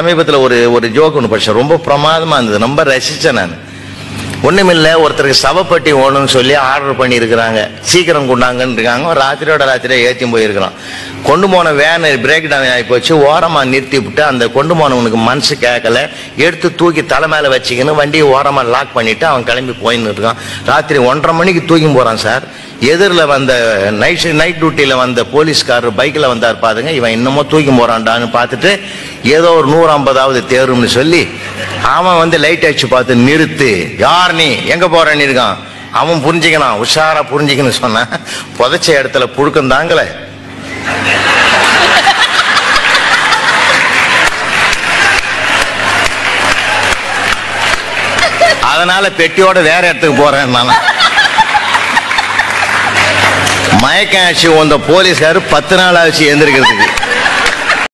சமீபத்தில் ஒரு ஒரு ஜோக் ஒன்று படிச்சேன் ரொம்ப பிரமாதமா இருந்தது ரொம்ப ரசிச்சேன் நான் ஒண்ணுமில்ல ஒருத்தருக்கு சவப்பட்டி ஓணும்னு சொல்லி ஆர்டர் பண்ணியிருக்கிறாங்க சீக்கிரம் கொண்டாங்கன்னு இருக்காங்க ராத்திரியோட ராத்திரியா ஏற்றி போயிருக்கிறான் கொண்டு போன வேன் பிரேக் டவுன் ஆகி போச்சு ஓரமாக நிறுத்தி விட்டு அந்த கொண்டு போனவனுக்கு மனசு கேட்கல எடுத்து தூக்கி தலை மேலே வச்சுக்கின்னு வண்டியை ஓரமாக லாக் பண்ணிட்டு அவன் கிளம்பி போயின்னு இருக்கான் ராத்திரி ஒன்றரை மணிக்கு தூக்கி போகிறான் சார் எதிரில் வந்த நைட் நைட் டியூட்டியில் வந்த போலீஸ்காரர் பைக்கில் வந்தார் பாருங்க இவன் இன்னமும் தூக்கி போறான்டான்னு பார்த்துட்டு ஏதோ ஒரு நூறு ஐம்பதாவது தேரும்னு சொல்லி அவன் வந்து லைட் அடிச்சு பார்த்து நிறுத்து யார் நீ எங்க போறன்னு இருக்கான் அவன் புரிஞ்சுக்கணும் உஷாரா புரிஞ்சுக்கணும் சொன்னான் புதைச்ச இடத்துல புழுக்கம் தாங்கல அதனால பெட்டியோட வேற இடத்துக்கு போறேன் நான் மயக்கம் ஆச்சு வந்த போலீஸ்காரு பத்து நாள் ஆச்சு எந்திரிக்கிறதுக்கு